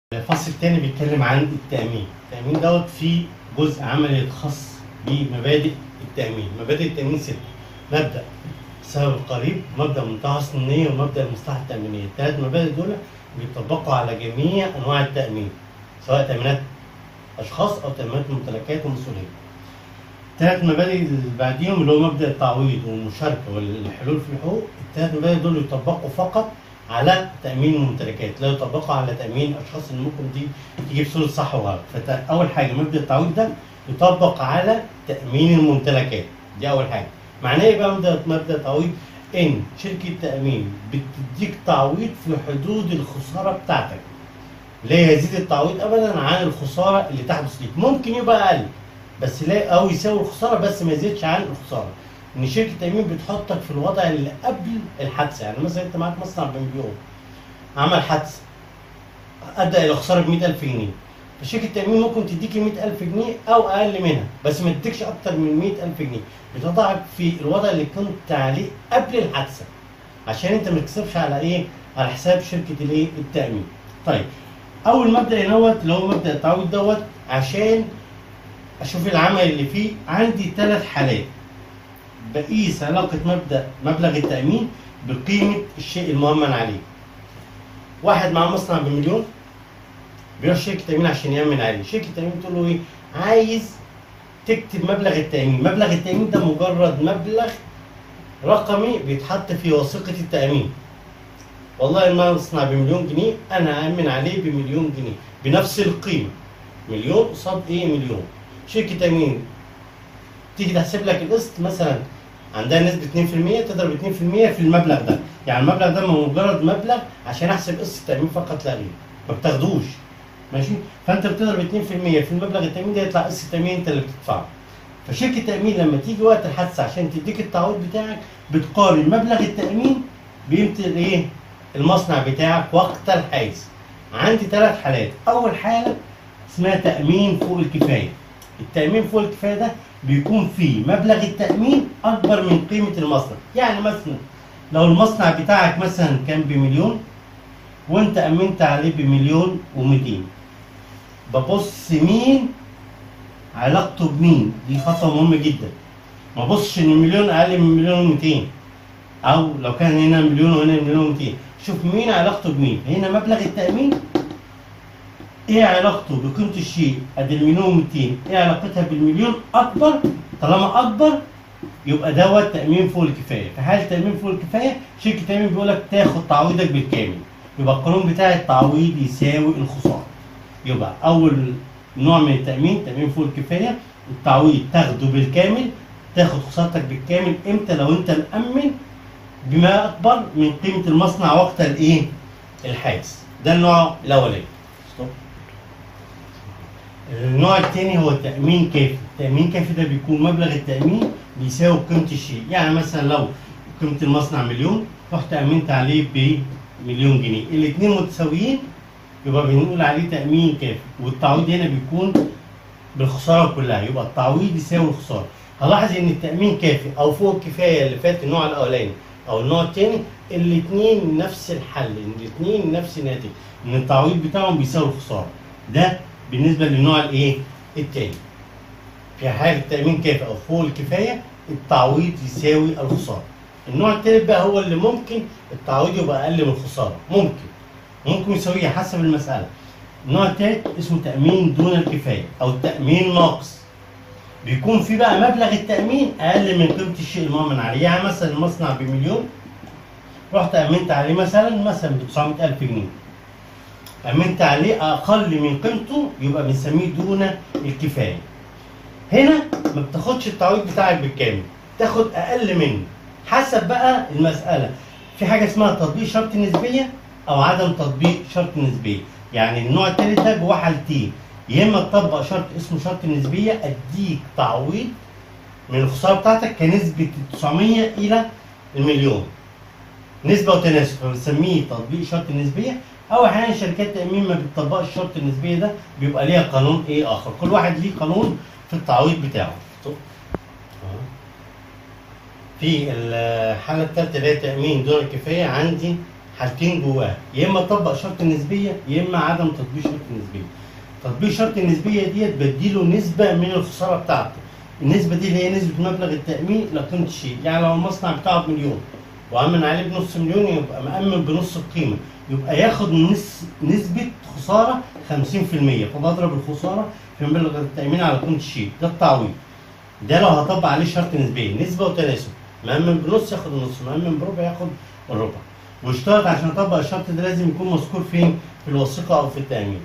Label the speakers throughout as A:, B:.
A: الفصل الثاني بيتكلم عن التأمين، التأمين دوت فيه جزء عملي خاص بمبادئ التأمين، مبادئ التأمين ست مبدأ السبب القريب، مبدأ منتهى حسن النية، ومبدأ المصلحة التأمينية، الثلاث مبادئ دول بيطبقوا على جميع أنواع التأمين سواء تأمينات أشخاص أو تأمينات ممتلكات ومسؤولية. الثلاث مبادئ اللي بعديهم اللي هو مبدأ التعويض والمشاركة والحلول في الحقوق، الثلاث مبادئ دول يطبقوا فقط على تامين الممتلكات لا يطبقوا على تامين اشخاص اللي ممكن دي تيجي بصوره صح وغلط فاول حاجه مبدا التعويض ده يطبق على تامين الممتلكات دي اول حاجه معناه ايه بقى مبدا مبدا التعويض ان شركه تامين بتديك تعويض في حدود الخساره بتاعتك لا يزيد التعويض ابدا عن الخساره اللي تحدث ليك ممكن يبقى اقل بس لا او يساوي الخساره بس ما يزيدش عن الخساره ان شركه التامين بتحطك في الوضع اللي قبل الحادثه يعني مثلا انت معاك مصنع بمليون عمل حادثه ادى الى خساره ب 100000 جنيه فشركه التامين ممكن تديك ال 100000 جنيه او اقل منها بس ما تديكش اكتر من 100000 جنيه بتضعك في الوضع اللي كنت عليه قبل الحادثه عشان انت ما تكسبش على ايه على حساب شركه الايه التامين طيب اول مبدا دوت اللي هو مبدا التعويض دوت عشان اشوف العمل اللي فيه عندي ثلاث حالات بقيس علاقة مبدأ مبلغ التأمين بقيمة الشيء المؤمن عليه. واحد معاه مصنع بمليون بيروح شركة تأمين عشان يأمن عليه، شركة التأمين تقول له إيه؟ عايز تكتب مبلغ التأمين، مبلغ التأمين ده مجرد مبلغ رقمي بيتحط في وثيقة التأمين. والله المصنع بمليون جنيه أنا أأمن عليه بمليون جنيه بنفس القيمة. مليون قصاد إيه مليون. شركة تأمين تيجي تحسب لك القسط مثلا عندها نسبة 2% تضرب 2% في المبلغ ده، يعني المبلغ ده مجرد مبلغ عشان احسب قسط التأمين فقط لا غير، ما بتاخدوش. ماشي؟ فأنت بتضرب 2% في المبلغ التأمين ده يطلع قسط التأمين أنت اللي بتدفعه. فشركة التأمين لما تيجي وقت الحادثة عشان تديك التعويض بتاعك بتقارن مبلغ التأمين بقيمة الإيه؟ المصنع بتاعك وقت الحادث. عندي ثلاث حالات، أول حالة اسمها تأمين فوق الكفاية. التأمين فوق الكفاية ده بيكون فيه مبلغ التأمين أكبر من قيمة المصنع، يعني مثلا لو المصنع بتاعك مثلا كان بمليون وأنت أمنت عليه بمليون و200 ببص مين علاقته بمين، دي خطوة مهمة جدا. ما بصش إن المليون أقل من مليون و200 أو لو كان هنا مليون وهنا مليون و200 شوف مين علاقته بمين، هنا مبلغ التأمين ايه علاقته بقيمه الشيء ادي المليون 200 ايه علاقتها بالمليون اكبر طالما اكبر يبقى دوت تامين فوق الكفايه في حاله تامين فوق الكفايه شركه التامين بيقول لك تاخد تعويضك بالكامل يبقى القانون بتاع التعويض يساوي الخساره يبقى اول نوع من التامين تامين فوق الكفايه التعويض تاخده بالكامل تاخد خسارتك بالكامل امتى لو انت مأمن بما اكبر من قيمه المصنع وقت الايه الحادث ده النوع الاولاني النوع الثاني هو تأمين كافي، تأمين كافي ده بيكون مبلغ التأمين بيساوي قيمة الشيء، يعني مثلا لو قيمة المصنع مليون رحت أمنت عليه بمليون جنيه، الاثنين متساويين يبقى بنقول عليه تأمين كافي، والتعويض هنا بيكون بالخسارة كلها، يبقى التعويض يساوي الخسارة. هلاحظ إن التأمين كافي أو فوق الكفاية اللي فات النوع الأولاني أو النوع الثاني الاثنين نفس الحل، الاثنين نفس الناتج، إن التعويض بتاعهم بيساوي الخسارة. ده بالنسبه للنوع الايه؟ الثاني. في حاله تامين كافي او فوق الكفايه التعويض يساوي الخساره. النوع الثالث بقى هو اللي ممكن التعويض يبقى اقل من الخساره، ممكن. ممكن يساويها حسب المساله. النوع الثالث اسمه تامين دون الكفايه او تامين ناقص. بيكون في بقى مبلغ التامين اقل من قيمه الشيء المؤمن عليه، يعني مثلا المصنع بمليون رحت امنت عليه مثلا مثلا ب 900000 جنيه. امنت عليه اقل من قيمته يبقى بنسميه دون الكفايه. هنا ما بتاخدش التعويض بتاعك بالكامل، تاخد اقل منه حسب بقى المساله. في حاجه اسمها تطبيق شرط النسبيه او عدم تطبيق شرط النسبيه، يعني النوع الثالث ده جواه حالتين، يا اما تطبق شرط اسمه شرط النسبيه اديك تعويض من الخساره بتاعتك كنسبه 900 الى المليون. نسبه وتناسب فبنسميه تطبيق شرط النسبيه او احيانا شركات التامين ما بتطبقش الشرط النسبيه ده بيبقى ليها قانون ايه اخر كل واحد ليه قانون في التعويض بتاعه في الحاله الثالثه اللي هي تامين دون الكفايه عندي حالتين جواه يا اما اطبق شرط النسبيه يا اما عدم تطبيق شرط النسبيه تطبيق شرط النسبيه ديت بديله نسبه من الخساره بتاعته النسبه دي اللي هي نسبه مبلغ التامين لقيمه الشيء يعني لو المصنع بتاعه بمليون وامن عليه بنص مليون يبقى مامن بنص القيمه يبقى ياخد نس نسبه خساره 50% فبضرب الخساره في مبلغ التامين على قيمه الشيء ده التعويض ده لو هطبق عليه شرط نسبيه نسبه وتناسب مأمن بنص ياخد النص مأمن بربع ياخد الربع واشترط عشان اطبق الشرط ده لازم يكون مذكور فين في الوثيقه او في التامين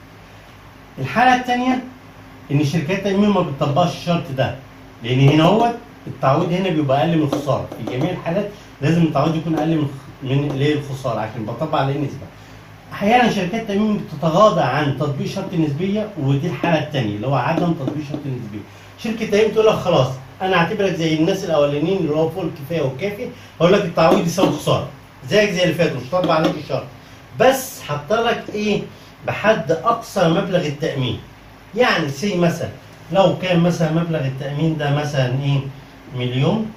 A: الحاله الثانيه ان شركات التامين ما بتطبقش الشرط ده لان هنا هو التعويض هنا بيبقى اقل من الخساره في جميع الحالات لازم التعويض يكون اقل من من اللي هي الخساره عشان بطبق عليه نسبه احيانا شركات التامين بتتغاضى عن تطبيق شرط النسبيه ودي الحاله الثانيه اللي هو عدم تطبيق شرط النسبيه شركه التامين تقول لك خلاص انا اعتبرك زي الناس الاولانيين اللي هو فوق الكفايه والكافي هقول لك التعويض يساوي خساره زيك زي اللي فات مش طبق عليك الشرط بس حط لك ايه بحد اقصى مبلغ التامين يعني سي مثلا لو كان مثلا مبلغ التامين ده مثلا ايه مليون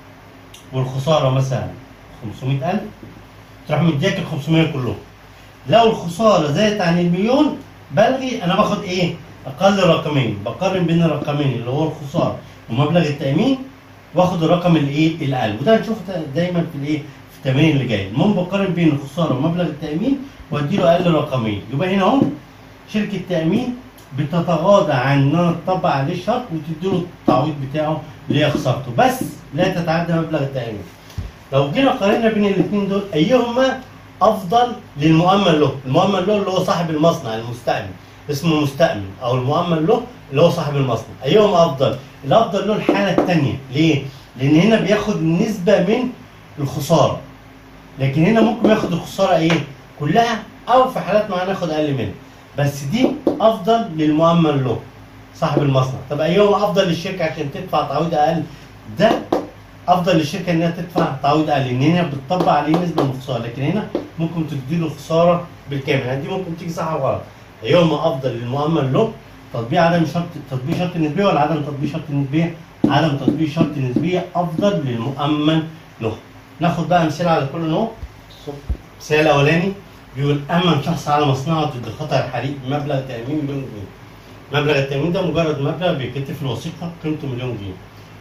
A: والخساره مثلا 500000 تروح مديك ال 500 كلهم لو الخساره زادت عن المليون بلغي انا باخد ايه؟ اقل رقمين بقارن بين الرقمين اللي هو الخساره ومبلغ التامين واخد الرقم الايه؟ الاقل وده هنشوفه دايما في الايه؟ في التمرين اللي جاي المهم بقارن بين الخساره ومبلغ التامين واديله اقل رقمين يبقى هنا اهو شركه تامين بتتغاضى عن ان انا اطبق عليه الشرط وتديله التعويض بتاعه اللي هي خسارته بس لا تتعدى مبلغ التامين لو جينا قارنا بين الاثنين دول ايهما افضل للمؤمن له المؤمن له اللي هو صاحب المصنع المستأمن اسمه مستأمن او المؤمن له اللي هو صاحب المصنع ايهما افضل الافضل له الحاله الثانيه ليه لان هنا بياخد نسبه من الخساره لكن هنا ممكن ياخد الخساره ايه كلها او في حالات معينه ياخد اقل منها بس دي افضل للمؤمن له صاحب المصنع طب ايهما افضل للشركه عشان تدفع تعويض اقل ده افضل للشركه انها تدفع تعويض اقل لان هنا بتطبق عليه نسبه من الخساره لكن هنا ممكن تديله خساره بالكامل يعني دي ممكن تيجي صح وغلط ايهما افضل للمؤمن له تطبيق عدم شرط تطبيق شرط النسبيه ولا عدم تطبيق شرط النسبيه عدم تطبيق شرط النسبيه افضل للمؤمن له ناخد بقى امثله على كل نوع المثال الاولاني بيقول امن شخص على مصنعه ضد خطر الحريق بمبلغ تامين مليون جنيه مبلغ التامين ده مجرد مبلغ بيتكتب في الوثيقه قيمته مليون جنيه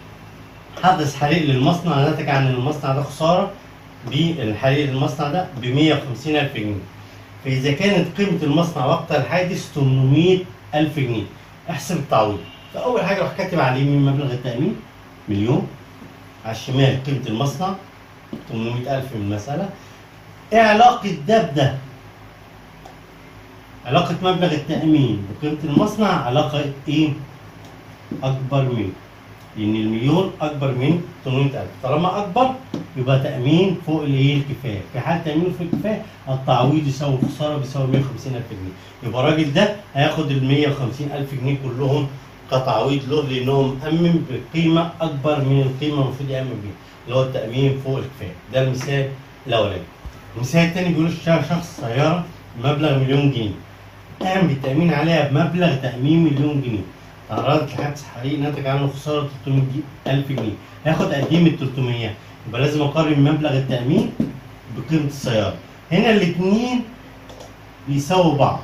A: حدث حريق للمصنع نتج عن ان المصنع ده خساره بالحريق للمصنع ده ب 150 ألف جنيه فإذا كانت قيمة المصنع وقت الحادث 800 ألف جنيه احسب التعويض فأول حاجة راح كاتب على اليمين مبلغ التأمين مليون على الشمال قيمة المصنع 800 ألف من المسألة إيه علاقة ده بده؟ علاقة مبلغ التأمين بقيمة المصنع علاقة إيه؟ أكبر من لأن المليون أكبر من 800000 طالما أكبر يبقى تأمين فوق الإيه الكفاية في حال تأمين فوق الكفاية التعويض يساوي الخسارة بيساوي 150000 جنيه يبقى الراجل ده هياخد ال 150000 جنيه كلهم كتعويض له لأنه مأمن بقيمة أكبر من القيمة المفروض يأمن بيها اللي هو التأمين فوق الكفاية ده المثال الأولاني المثال الثاني بيقول اشترى شخص سيارة بمبلغ مليون جنيه قام بالتأمين عليها بمبلغ تأمين مليون جنيه تعرضت لحادث حريق نتج عنه خسارة 300 ألف جنيه هاخد قد إيه من ال 300 يبقى لازم أقارن مبلغ التأمين بقيمة السيارة هنا الاتنين بيساووا بعض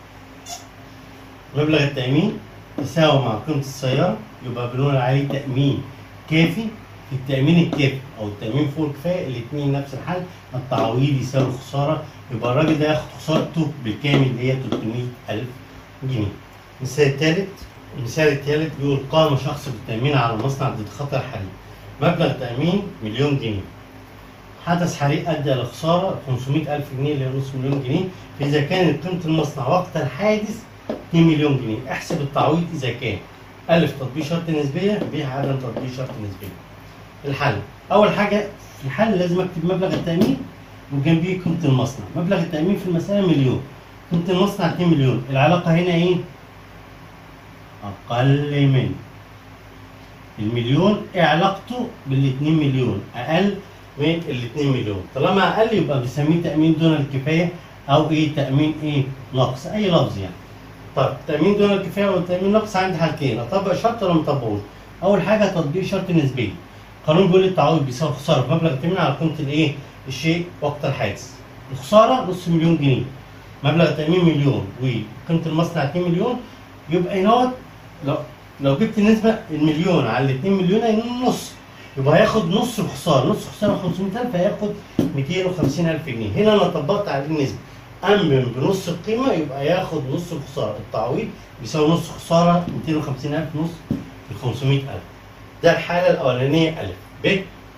A: مبلغ التأمين يساوي مع قيمة السيارة يبقى بنقول عليه تأمين كافي في التأمين الكافي أو التأمين فوق الكفاية الاتنين نفس الحل التعويض يساوي الخسارة يبقى الراجل ده ياخد خسارته بالكامل اللي هي 300 ألف جنيه المثال الثالث المثال الثالث بيقول قام شخص بالتأمين على المصنع ضد خطر حريق مبلغ تأمين مليون جنيه حدث حريق أدى لخسارة 500 ألف جنيه اللي هي نص مليون جنيه فإذا كانت قيمة المصنع وقت الحادث 2 مليون جنيه احسب التعويض إذا كان ألف تطبيق شرط نسبية ب عدم تطبيق شرط نسبية الحل أول حاجة في الحل لازم أكتب مبلغ التأمين وجنبيه قيمة المصنع مبلغ التأمين في المسألة مليون قيمة المصنع 2 مليون العلاقة هنا إيه؟ أقل من المليون إيه علاقته بال 2 مليون أقل من ال 2 مليون طالما أقل يبقى بنسميه تأمين دون الكفاية أو إيه تأمين إيه نقص أي لفظ يعني طيب تأمين دون الكفاية والتأمين نقص عندي حالتين أطبق شرط ولا ما أطبقوش أول حاجة تطبيق شرط نسبي القانون بيقول التعويض بيساوي خسارة في مبلغ التأمين على قيمة الإيه الشيء وقت الحادث الخساره نص مليون جنيه مبلغ التامين مليون وقيمه المصنع 2 مليون يبقى هنا لو لو جبت النسبه المليون على ال 2 مليون هيكون نص يبقى هياخد نص الخساره نص الخساره 500000 هياخد 250000 جنيه هنا انا طبقت عليه النسبه امن بنص القيمه يبقى ياخد نص الخساره التعويض بيساوي نص خساره 250000 نص ب 500000 ده الحاله الاولانيه الف ب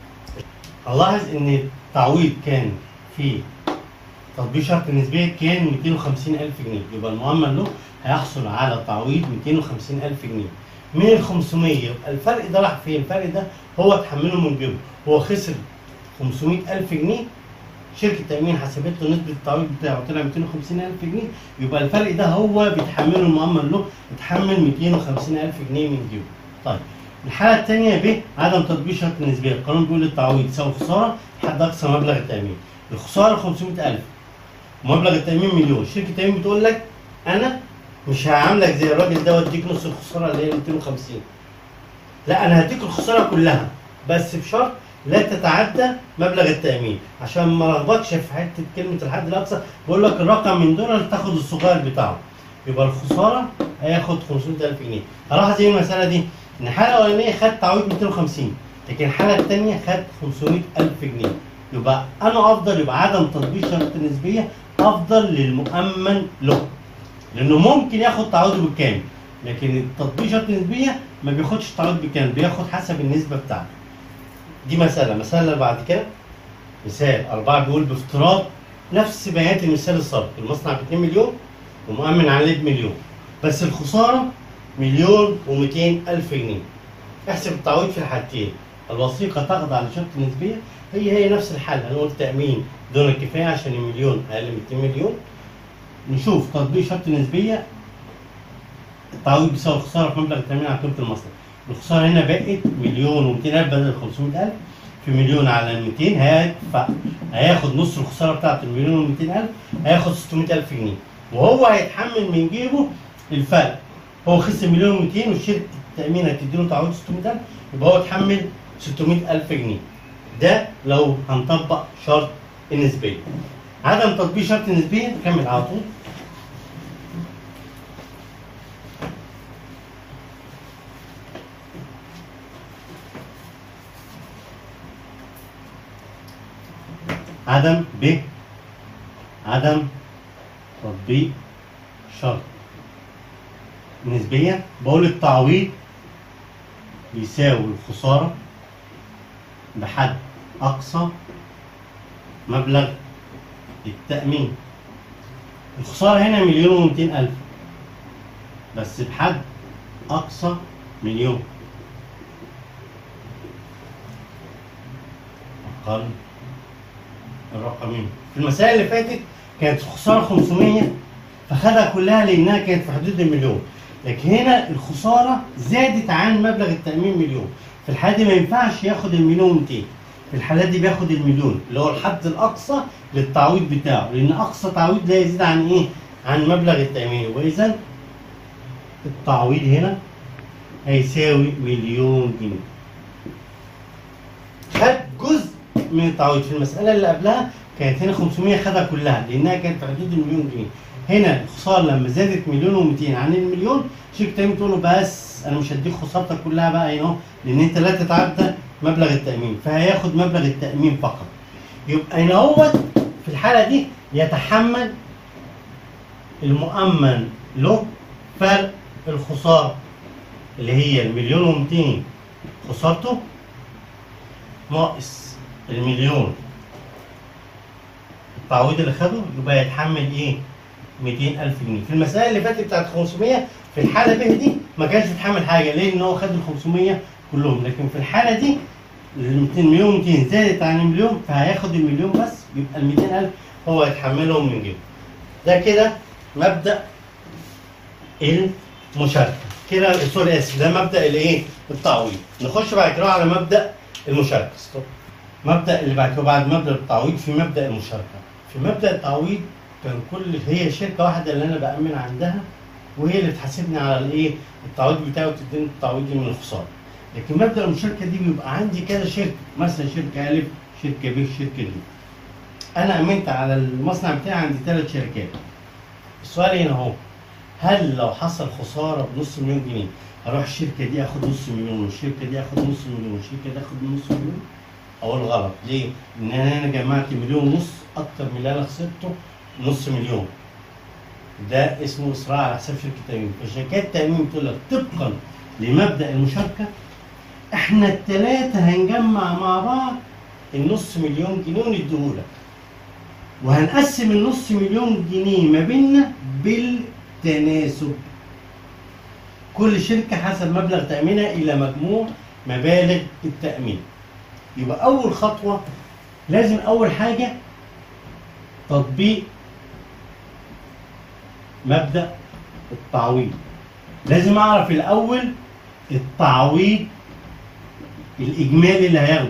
A: هنلاحظ ان التعويض كان في تطبيق شرط النسبيه كان 250000 جنيه يبقى المؤمن له هيحصل على تعويض 250000 جنيه من ال 500 يبقى الفرق ده راح فين؟ الفرق ده هو اتحمله من جيبه هو خسر 500000 جنيه شركه تامين حسبت له نسبه التعويض بتاعه طلع 250000 جنيه يبقى الفرق ده هو بيتحمله المؤمن له اتحمل 250000 جنيه من جيبه طيب الحاله الثانيه ب عدم تطبيق شرط النسبيه القانون بيقول التعويض يساوي خساره حد اقصى مبلغ التامين الخساره 500000 مبلغ التامين مليون شركه التامين بتقول لك انا مش هعاملك زي الراجل ده واديك نص الخساره اللي هي 250 لا انا هديك الخساره كلها بس بشرط لا تتعدى مبلغ التامين عشان ما لخبطش في حته كلمه الحد الاقصى بقول لك الرقم من دول تاخد الصغير بتاعه يبقى الخساره هياخد 500000 جنيه هلاحظ ايه المساله دي ان الحاله الاولانيه خد تعويض 250 لكن الحاله الثانيه خد 500000 جنيه يبقى انا افضل يبقى عدم تطبيق شرط النسبيه افضل للمؤمن له لانه ممكن ياخد تعويضه بالكامل لكن التطبيق شرط النسبيه ما بياخدش تعويض بالكامل بياخد حسب النسبه بتاعته دي مساله المساله اللي بعد كده مثال أربعة بيقول بافتراض نفس بيانات المثال السابق المصنع ب 2 مليون ومؤمن عليه بمليون بس الخسارة مليون و200 ألف جنيه احسب التعويض في الحالتين الوثيقة تخضع لشرط النسبية هي هي نفس الحل هنقول تأمين دون الكفاية عشان المليون أقل من 2 مليون نشوف تطبيق شرط النسبية التعويض بيساوي الخسارة في مبلغ التأمين على قيمة المصنع الخسارة هنا بقت مليون و200 ألف بدل 500 ألف في مليون على ال 200 هيدفع هياخد نص الخسارة بتاعته المليون و200 ألف هياخد 600 ألف جنيه وهو هيتحمل من جيبه الفرق هو خسر مليون و200 وشركة التأمين هتديله تعويض 600 ألف يبقى هو اتحمل 600 ألف جنيه ده لو هنطبق شرط النسبية عدم تطبيق شرط النسبية نكمل على طول عدم ب عدم تطبيق شرط نسبية بقول التعويض يساوي الخسارة بحد أقصى مبلغ التأمين الخسارة هنا مليون ومئتين ألف بس بحد أقصى مليون أقل الرقمين في المسائل اللي فاتت كانت الخسارة 500 فخدها كلها لأنها كانت في حدود المليون لكن هنا الخسارة زادت عن مبلغ التأمين مليون في الحالة دي ما ينفعش ياخد المليون 200 في الحالات دي بياخد المليون اللي هو الحد الأقصى للتعويض بتاعه لأن أقصى تعويض لا يزيد عن إيه؟ عن مبلغ التأمين وإذا التعويض هنا هيساوي مليون جنيه خد جزء من التعويض في المسألة اللي قبلها كانت هنا 500 خدها كلها لأنها كانت في حدود المليون جنيه هنا الخسارة لما زادت مليون و200 عن المليون شركة التأمين تقول له بس أنا مش هديك خسارتك كلها بقى هنا لأن أنت لا تتعدى مبلغ التأمين فهياخد مبلغ التأمين فقط يبقى هنا هو في الحالة دي يتحمل المؤمن له فرق الخسارة اللي هي المليون و200 خسارته ناقص المليون التعويض اللي خده يبقى يتحمل ايه 200000 جنيه في المسألة اللي فاتت بتاعت 500 في الحالة ب دي ما كانش بيتحمل حاجة ليه؟ لأن هو خد ال 500 كلهم لكن في الحالة دي ال 200 مليون 200 زادت عن المليون فهياخد المليون بس يبقى ال 200000 هو يتحملهم من جيبه ده كده مبدأ المشاركة كده سوري اسف ده مبدأ الايه؟ التعويض نخش بعد كده على مبدأ المشاركة ستوب مبدأ اللي بعد كده بعد مبدأ التعويض في مبدأ المشاركة في مبدأ التعويض كان كل هي شركة واحدة اللي أنا بأمن عندها وهي اللي تحاسبني على الايه؟ التعويض بتاعي وتديني التعويض من الخسارة. لكن مبدأ المشاركة دي بيبقى عندي كذا شركة مثلا شركة ألف شركة ب شركة ج. انا امنت على المصنع بتاعي عندي ثلاث شركات السؤال هنا اهو هل لو حصل خساره بنص مليون جنيه هروح الشركه دي اخد نص مليون والشركه دي اخد نص مليون والشركه دي اخد نص مليون اقول غلط ليه؟ ان انا جمعت مليون ونص اكتر من اللي انا خسرته نص مليون ده اسمه اسراع على حساب شركه تامين فشركات التامين بتقول لك طبقا لمبدا المشاركه احنا الثلاثه هنجمع مع بعض النص مليون جنيه ونديهولك وهنقسم النص مليون جنيه ما بيننا بالتناسب كل شركة حسب مبلغ تأمينها إلى مجموع مبالغ التأمين يبقى أول خطوة لازم أول حاجة تطبيق مبدأ التعويض لازم أعرف الأول التعويض الإجمالي اللي هياخده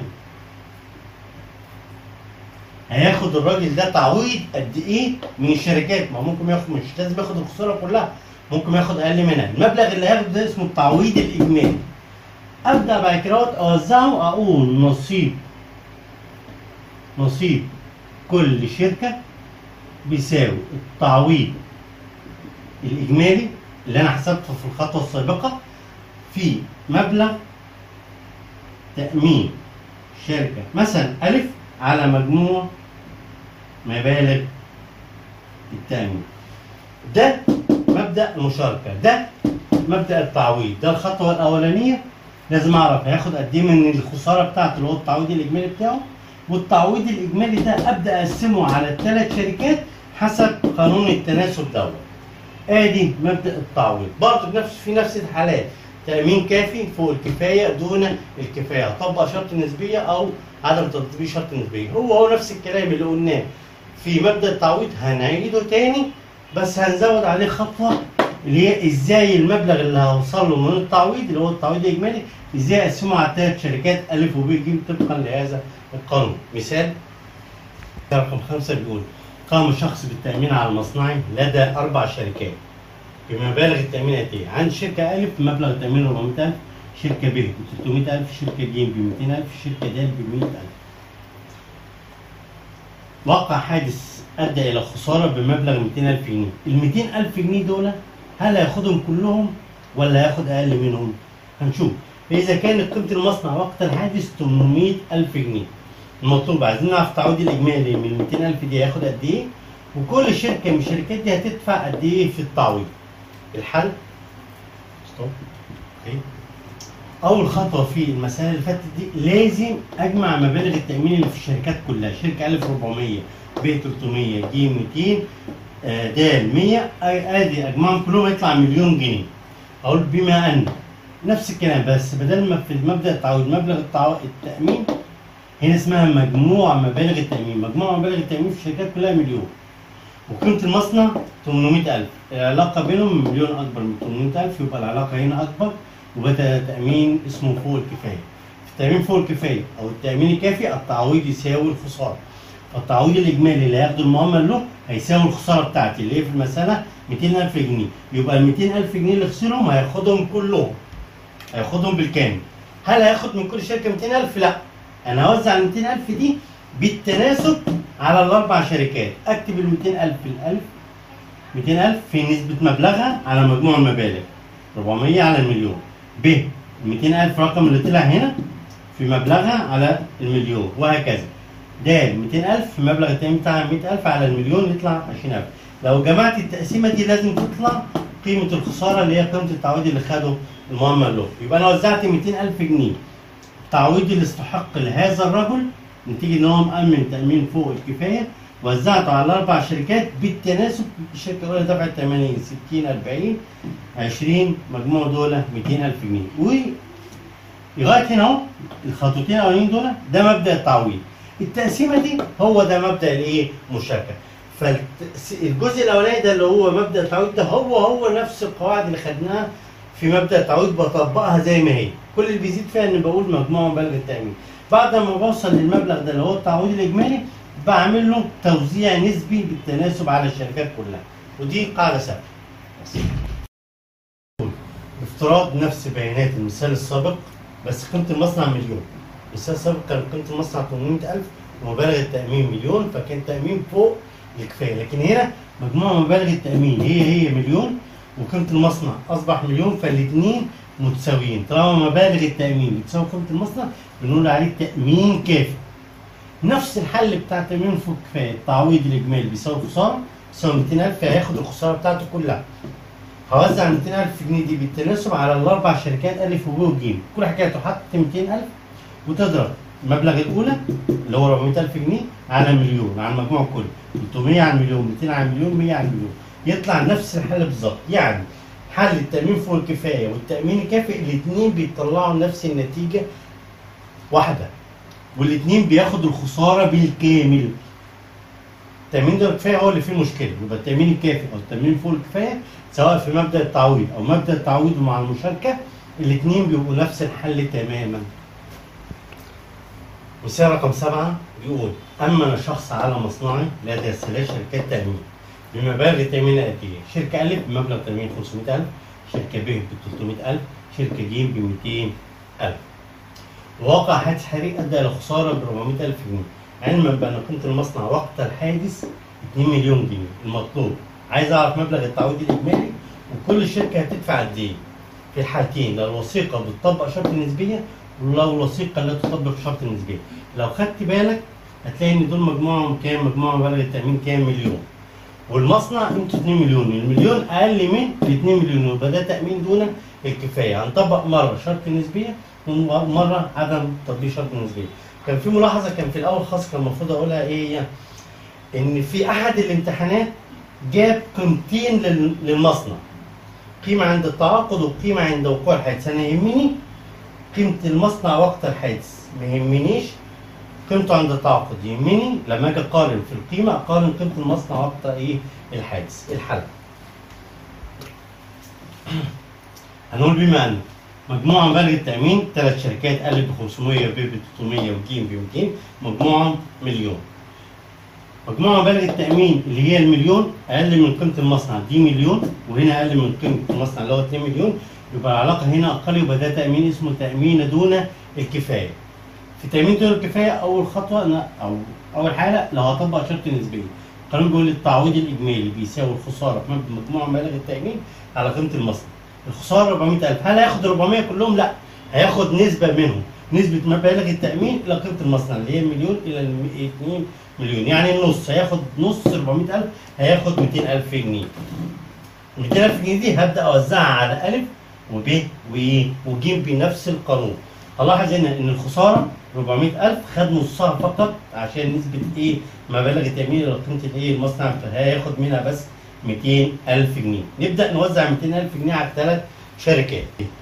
A: هياخد الراجل ده تعويض قد ايه من الشركات ما هو ممكن ياخد مش لازم ياخد الخساره كلها ممكن ياخد اقل منها المبلغ اللي هياخده ده اسمه التعويض الاجمالي ابدا بعد كده اوزعه اقول نصيب نصيب كل شركه بيساوي التعويض الاجمالي اللي انا حسبته في الخطوه السابقه في مبلغ تامين شركه مثلا الف على مجموع مبالغ التامين ده مبدا المشاركه ده مبدا التعويض ده الخطوه الاولانيه لازم اعرف هياخد قد ايه من الخساره بتاعته اللي هو التعويض الاجمالي بتاعه والتعويض الاجمالي ده ابدا اقسمه على الثلاث شركات حسب قانون التناسب دوت ادي مبدا التعويض برضه بنفس في نفس الحالات تامين كافي فوق الكفايه دون الكفايه طبق شرط النسبيه او عدم تطبيق شرط النسبيه هو هو نفس الكلام اللي قلناه في مبدا التعويض هنعيده تاني بس هنزود عليه خطوه اللي هي ازاي المبلغ اللي هوصل له من التعويض اللي هو التعويض الاجمالي ازاي اقسمه على ثلاث شركات الف وب ج طبقا لهذا القانون مثال رقم خمسه بيقول قام شخص بالتامين على المصنعي لدى اربع شركات بمبالغ التامين الاتيه عند شركه الف مبلغ التامين 400000 شركه ب ب 300000 شركه ج ب 200000 شركه د ب 100000 وقع حادث ادى الى خساره بمبلغ 200000 جنيه ال 200000 جنيه دول هل هياخدهم كلهم ولا هياخد اقل منهم هنشوف فاذا كانت قيمه المصنع وقت الحادث 800000 جنيه المطلوب عايزين نعرف تعويض الاجمالي من 200000 دي هياخد قد ايه وكل شركه من الشركات دي هتدفع قد ايه في التعويض الحل ستوب اوكي اول خطوه في المساله اللي فاتت دي لازم اجمع مبالغ التامين اللي في الشركات كلها شركه 1400 ب 300 ج 200 آه، د 100 ادي اجمعهم كلهم يطلع مليون جنيه اقول بما ان نفس الكلام بس بدل ما في مبدا التعويض مبلغ التعو... التامين هنا اسمها مجموع مبالغ التامين مجموع مبالغ التامين في الشركات كلها مليون وقيمه المصنع 800000 العلاقه بينهم مليون اكبر من 800000 يبقى العلاقه هنا اكبر وبدا تامين اسمه فوق الكفايه التامين فوق الكفايه او التامين الكافي التعويض يساوي الخساره فالتعويض الاجمالي اللي هياخده المعمل له هيساوي الخساره بتاعتي اللي هي في المساله 200000 جنيه يبقى ال 200000 جنيه اللي خسرهم هياخدهم كلهم هياخدهم بالكامل هل هياخد من كل شركه 200000 لا انا هوزع ال 200000 دي بالتناسب على الاربع شركات اكتب ال 200000 في ال 1000 200000 في نسبه مبلغها على مجموع المبالغ 400 على المليون ب 200000 رقم اللي طلع هنا في مبلغها على المليون وهكذا د 200000 في مبلغ التأمين بتاعها 100000 على المليون يطلع 20000 لو جمعت التقسيمه دي لازم تطلع قيمه الخساره اللي هي قيمه التعويض اللي خده المعمل له يبقى انا وزعت 200000 جنيه تعويض اللي استحق لهذا الرجل نتيجه ان هو مأمن تأمين فوق الكفايه وزعته على اربع شركات بالتناسب الشركه الاولى دفعت 80 60 40 20 مجموع دول 200000 جنيه و لغايه هنا اهو الخطوتين الاولانيين دول ده مبدا التعويض التقسيمه دي هو ده مبدا الايه مشاركه فالجزء الاولاني ده اللي هو مبدا التعويض ده هو هو نفس القواعد اللي خدناها في مبدا التعويض بطبقها زي ما هي كل اللي بيزيد فيها ان بقول مجموع مبالغ التامين بعد ما بوصل للمبلغ ده اللي هو التعويض الاجمالي بعمل له توزيع نسبي بالتناسب على الشركات كلها ودي قاعده ثابته افتراض نفس بيانات المثال السابق بس قيمه المصنع مليون المثال السابق كان قيمه المصنع 800000 ومبالغ التامين مليون فكان تامين فوق الكفايه لكن هنا مجموع مبالغ التامين هي هي مليون وقيمه المصنع اصبح مليون فالاثنين متساويين طالما مبالغ التامين بتساوي قيمه المصنع بنقول عليه تامين كافي نفس الحل بتاع تامين فوق الكفايه التعويض الاجمالي بيساوي خساره بيساوي 200000 فهياخد الخساره بتاعته كلها هوزع 200000 جنيه دي بالتناسب على الاربع شركات الف وب وج كل حكايه تحط 200000 وتضرب المبلغ الاولى اللي هو 400000 جنيه على مليون على المجموع كله 300 على المليون 200 على المليون 100 على المليون يطلع نفس الحل بالظبط يعني حل التامين فوق الكفايه والتامين الكافي الاثنين بيطلعوا نفس النتيجه واحده والاثنين بياخدوا الخساره بالكامل التامين ده الكفايه هو اللي فيه المشكله يبقى التامين الكافي او التامين فوق الكفايه سواء في مبدا التعويض او مبدا التعويض مع المشاركه الاثنين بيبقوا نفس الحل تماما مثال رقم سبعة بيقول أمن شخص على مصنعه لدى ثلاث شركات تأمين بمبالغ تأمين آتية شركة ألف بمبلغ تأمين 500000 شركة ب ب 300000 شركة ج ب 200000 ووقع حادث حريق أدى إلى خسارة ب 400000 جنيه علما بأن قيمة المصنع وقت الحادث 2 مليون جنيه المطلوب عايز أعرف مبلغ التعويض الإجمالي وكل شركة هتدفع قد إيه في الحالتين لو الوثيقة بتطبق شرط النسبية ولو الوثيقة لا تطبق شرط النسبية لو خدت بالك هتلاقي ان دول مجموعهم كام مجموع مبالغ التأمين كام مليون والمصنع قيمته 2 مليون المليون اقل من ال 2 مليون يبقى ده تأمين دون الكفاية هنطبق مرة شرط النسبية ومرة عدم تطبيق شرط النسبية كان في ملاحظة كان في الأول خالص كان المفروض أقولها إيه هي إن في أحد الامتحانات جاب قيمتين لل- للمصنع قيمة عند التعاقد وقيمة عند وقوع الحادث أنا يهمني قيمة المصنع وقت الحادث ما يهمنيش قيمته عند التعاقد يهمني لما اجي اقارن في القيمة اقارن قيمة المصنع وقت ايه الحادث الحل هنقول بما ان مجموع مبالغ التأمين ثلاث شركات أ ب 500 ب ب 300 وج ب 200 مجموعهم مليون مجموع مبالغ التأمين اللي هي المليون أقل من قيمة المصنع دي مليون وهنا أقل من قيمة المصنع اللي هو 2 مليون يبقى العلاقة هنا أقل يبقى ده تأمين اسمه تأمين دون الكفاية. في تأمين دون الكفاية أول خطوة أنا أو أول حالة لو هطبق شرط نسبية. القانون بيقول التعويض الإجمالي بيساوي الخسارة في مجموع مبالغ التأمين على قيمة المصنع. الخسارة 400000 هل هياخد 400 كلهم؟ لا هياخد نسبة منهم. نسبة مبالغ التأمين إلى قيمة المصنع اللي هي مليون إلى الم- 2 مليون يعني النص هياخد نص 400000 هياخد 200000 جنيه. 200000 جنيه دي هبدا اوزعها على الف وب وايه وج بنفس القانون هلاحظ هنا ان الخساره 400000 خد نصها فقط عشان نسبه ايه مبالغ التامين الى قيمه الايه المصنع فهياخد منها بس 200000 جنيه نبدا نوزع 200000 جنيه على الثلاث شركات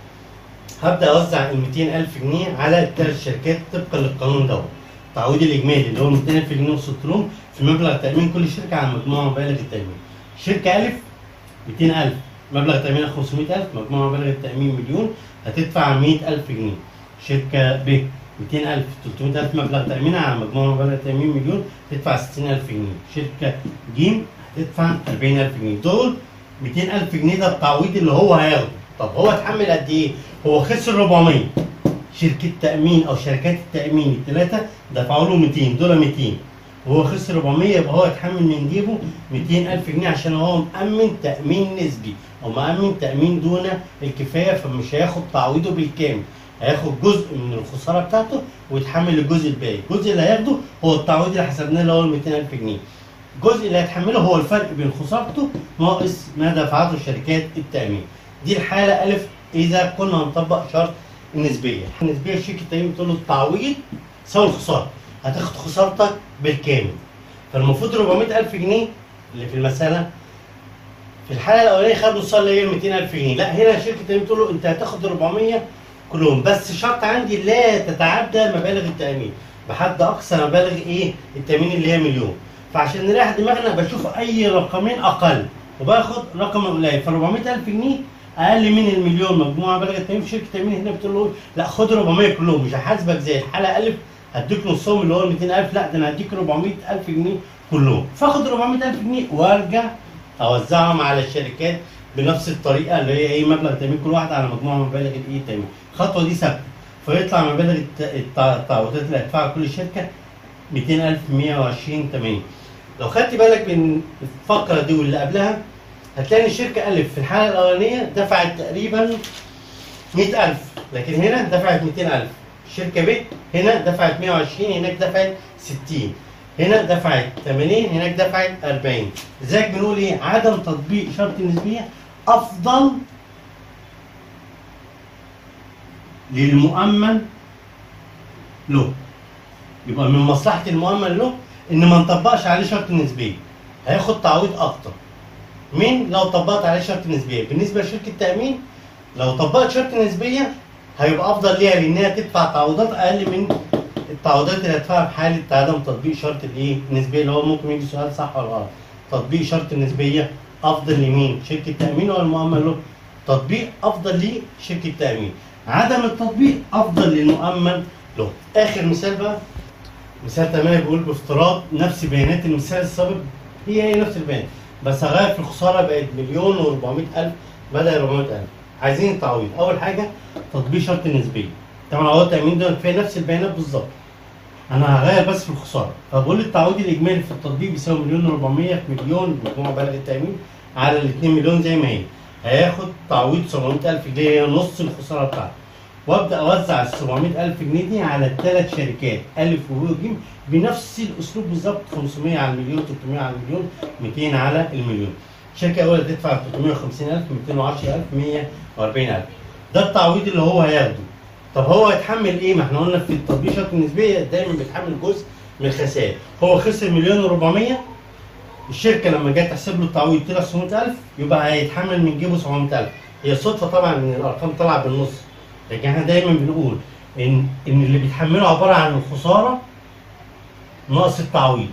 A: هبدا اوزع ال 200000 جنيه على الثلاث شركات طبقا للقانون دوت التعويض الاجمالي اللي هو 200000 جنيه وصلت لهم في مبلغ تامين كل شركه على مجموع مبالغ التامين شركه الف 200000 مبلغ تأمينها 500000 مجموع مبالغ التأمين مليون هتدفع 100000 جنيه شركة ب 200000 300000 مبلغ تأمينها على مجموع مبالغ التأمين مليون تدفع 60000 جنيه شركة ج هتدفع 40000 جنيه دول 200000 جنيه ده التعويض اللي هو هياخده طب هو اتحمل قد ايه؟ هو خسر 400 شركة تأمين أو شركات التأمين الثلاثة دفعوا له 200 دول 200 وهو خسر 400 يبقى هو يتحمل من جيبه 200000 جنيه عشان هو مأمن تأمين نسبي أو مأمن تأمين دون الكفاية فمش هياخد تعويضه بالكامل هياخد جزء من الخسارة بتاعته ويتحمل الجزء الباقي الجزء اللي هياخده هو التعويض اللي حسبناه اللي هو ال 200000 جنيه الجزء اللي هيتحمله هو الفرق بين خسارته ناقص ما دفعته شركات التأمين دي الحالة ألف إذا كنا هنطبق شرط النسبية النسبية شركة التأمين بتقول له التعويض يساوي الخسارة هتاخد خسارتك بالكامل فالمفروض 400000 جنيه اللي في المسألة في الحالة الأولانية خدوا نصها اللي هي 200000 جنيه لا هنا شركة التأمين بتقول له أنت هتاخد 400 كلهم بس شرط عندي لا تتعدى مبالغ التأمين بحد أقصى مبالغ إيه التأمين اللي هي مليون فعشان نريح دماغنا بشوف أي رقمين أقل وباخد رقم قليل ف 400000 جنيه اقل من المليون مجموعه مبالغ التامين في شركه التامين هنا بتقول له لا خد 400 كلهم مش هحاسبك زي الحاله الف هديك نصهم اللي هو ال 200000 لا ده انا هديك 400000 جنيه كلهم فاخد 400000 جنيه وارجع اوزعهم على الشركات بنفس الطريقه اللي هي ايه مبلغ التامين كل واحد على مجموعه مبالغ الايه التامين الخطوه دي ثابته فيطلع مبالغ الت- الت- التعويضات اللي هتدفعها كل شركه 200000 120 80 لو خدت بالك من الفقره دي واللي قبلها هتلاقي ان الشركه الف في الحاله الاولانيه دفعت تقريبا 100000 لكن هنا دفعت 200000 الشركه ب هنا دفعت 120 هناك دفعت 60 هنا دفعت 80 هناك دفعت 40 لذلك بنقول ايه عدم تطبيق شرط النسبيه افضل للمؤمن له يبقى من مصلحه المؤمن له ان ما نطبقش عليه شرط النسبيه هياخد تعويض اكتر من لو طبقت عليه شرط النسبيه بالنسبه لشركه التامين لو طبقت شرط النسبيه هيبقى افضل ليها لانها تدفع تعويضات اقل من التعويضات اللي هتدفعها في حاله عدم تطبيق شرط الايه النسبيه اللي هو ممكن يجي سؤال صح ولا غلط تطبيق شرط النسبيه افضل لمين شركه تامين ولا المؤمن له تطبيق افضل لشركه تامين عدم التطبيق افضل للمؤمن له اخر مثال بقى مثال تمام بيقول بافتراض نفس بيانات المثال السابق هي هي نفس البيانات بس هغير في الخساره بقت مليون و400 الف بدل 400 الف عايزين التعويض اول حاجه تطبيق شرط النسبيه طبعا عوض التامين ده كفايه نفس البيانات بالظبط انا هغير بس في الخساره فبقول التعويض الاجمالي في التطبيق بيساوي مليون و400 في مليون مجموع بلغ التامين على ال 2 مليون زي ما هي هياخد تعويض 700000 جنيه هي نص الخساره بتاعته وابدا اوزع ال 700000 جنيه دي على الثلاث شركات الف و ج بنفس الاسلوب بالظبط 500 على المليون 300 على المليون 200 على المليون الشركه الاولى تدفع 350000 210000 140000 ده التعويض اللي هو هياخده طب هو هيتحمل ايه؟ ما احنا قلنا في التطبيق شرط النسبيه دايما بيتحمل جزء من الخسائر هو خسر مليون و400 الشركه لما جت تحسب له التعويض طلع 700000 يبقى هيتحمل من جيبه 700000 هي صدفه طبعا ان الارقام طالعه بالنص لكن احنا دايما بنقول ان ان اللي بيتحمله عباره عن الخساره ناقص التعويض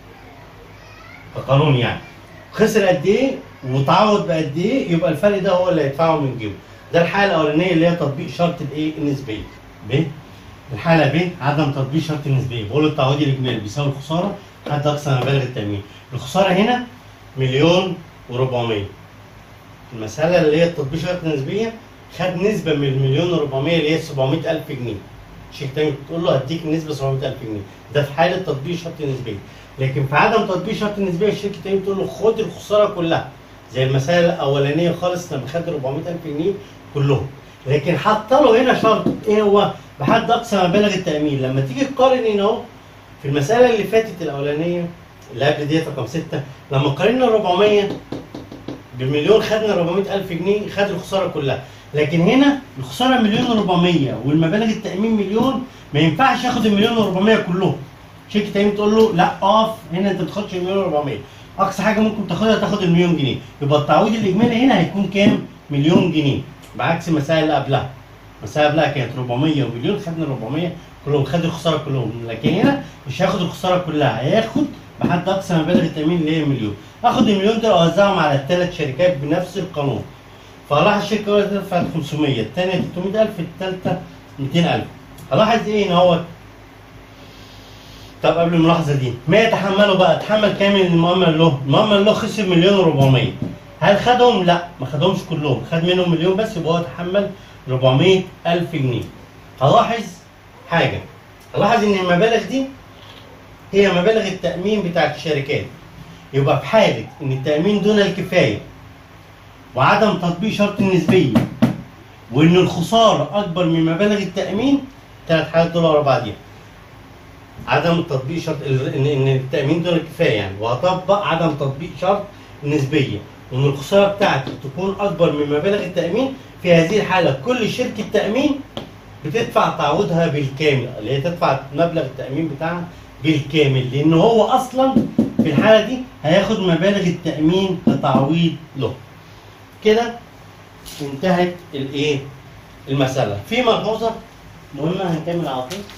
A: كقانون يعني خسر قد ايه وتعوض بقد ايه يبقى الفرق ده هو اللي هيدفعه من جيبه ده الحاله الاولانيه اللي هي تطبيق شرط الايه النسبيه ب الحاله ب عدم تطبيق شرط النسبيه بقول التعويض الاجمالي بيساوي الخساره حد اقصى مبالغ التامين الخساره هنا مليون و400 المساله اللي هي تطبيق شرط النسبيه خد نسبه من المليون و400 اللي هي 700000 جنيه شيخ تاني تقول له هديك النسبه 700000 جنيه ده في حاله تطبيق شرط النسبيه لكن في عدم تطبيق شرط النسبيه الشركه تاني تقول له خد الخساره كلها زي المساله الاولانيه خالص لما خد 400000 جنيه كلهم لكن حط له هنا شرط ايه هو بحد اقصى مبالغ التامين لما تيجي تقارن هنا اهو في المساله اللي فاتت الاولانيه اللي قبل ديت رقم 6 لما قارنا 400 بمليون خدنا 400000 جنيه خد الخساره كلها لكن هنا الخساره مليون و400 والمبالغ التامين مليون ما ينفعش ياخد المليون و400 كلهم شركه تامين تقول له لا اقف هنا انت ما تاخدش المليون و400 اقصى حاجه ممكن تاخدها تاخد المليون جنيه يبقى التعويض الاجمالي هنا هيكون كام مليون جنيه بعكس المسائل اللي قبلها المسائل اللي قبلها كانت 400 ومليون خدنا 400 كلهم خد الخساره كلهم لكن هنا مش هياخد الخساره كلها هياخد بحد اقصى مبالغ التامين اللي هي مليون اخد المليون دول اوزعهم على الثلاث شركات بنفس القانون فراح الشركه الاولى دفعت 500 الثانيه 300000 الثالثه 200000 هلاحظ ايه ان هو طب قبل الملاحظه دي ما يتحمله بقى تحمل كام المؤمن له؟ المؤمن له خسر مليون و400 هل خدهم؟ لا ما خدهمش كلهم خد منهم مليون بس يبقى هو تحمل 400 ألف جنيه هلاحظ حاجة هلاحظ إن المبالغ دي هي مبالغ التأمين بتاعت الشركات يبقى في حالة إن التأمين دون الكفاية وعدم تطبيق شرط النسبية وإن الخسارة أكبر من مبالغ التأمين ثلاث حالات دول ورا بعضيها عدم تطبيق شرط ان ان التامين دون الكفايه يعني وهطبق عدم تطبيق شرط النسبيه وان الخساره بتاعتي تكون اكبر من مبالغ التامين في هذه الحاله كل شركه تامين بتدفع تعويضها بالكامل اللي هي تدفع مبلغ التامين بتاعها بالكامل لان هو اصلا في الحاله دي هياخد مبالغ التامين كتعويض له كده انتهت الايه المساله في ملحوظه مهمه هنكمل على طول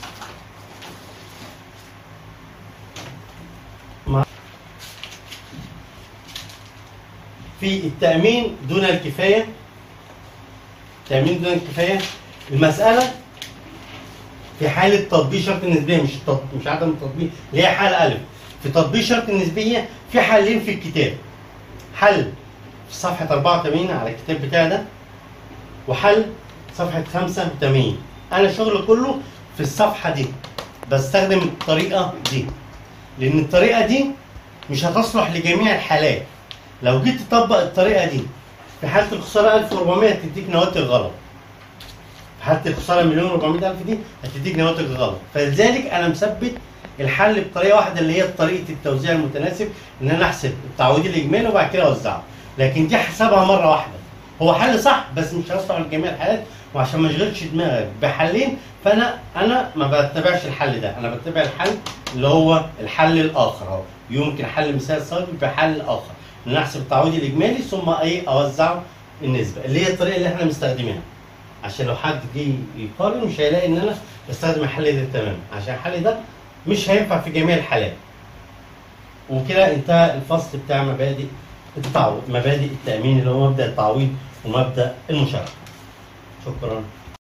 A: في التأمين دون الكفاية التأمين دون الكفاية المسألة في حالة تطبيق شرط النسبية مش التط... مش عدم التطبيق اللي هي حالة ألف في تطبيق شرط النسبية في حلين في الكتاب حل في صفحة 84 على الكتاب بتاعي ده وحل صفحة 85 أنا شغل كله في الصفحة دي بستخدم الطريقه دي لان الطريقه دي مش هتصلح لجميع الحالات لو جيت تطبق الطريقه دي في حاله الخساره 1400 هتديك نواتج غلط في حاله الخساره مليون 400 الف دي هتديك نواتج غلط فلذلك انا مثبت الحل بطريقه واحده اللي هي طريقه التوزيع المتناسب ان انا احسب التعويض الاجمالي وبعد كده اوزعه لكن دي حسبها مره واحده هو حل صح بس مش هيصلح لجميع الحالات وعشان ما اشغلش دماغك بحلين فانا انا ما بتبعش الحل ده انا بتبع الحل اللي هو الحل الاخر اهو يمكن حل مثال صلب بحل اخر ان أنا احسب التعويض الاجمالي ثم ايه اوزعه النسبه اللي هي الطريقه اللي احنا مستخدمينها عشان لو حد جه يقارن مش هيلاقي ان انا بستخدم الحل ده تمام عشان الحل ده مش هينفع في جميع الحالات وكده انتهى الفصل بتاع مبادئ التعويض مبادئ التامين اللي هو مبدا التعويض ومبدا المشاركه شكرا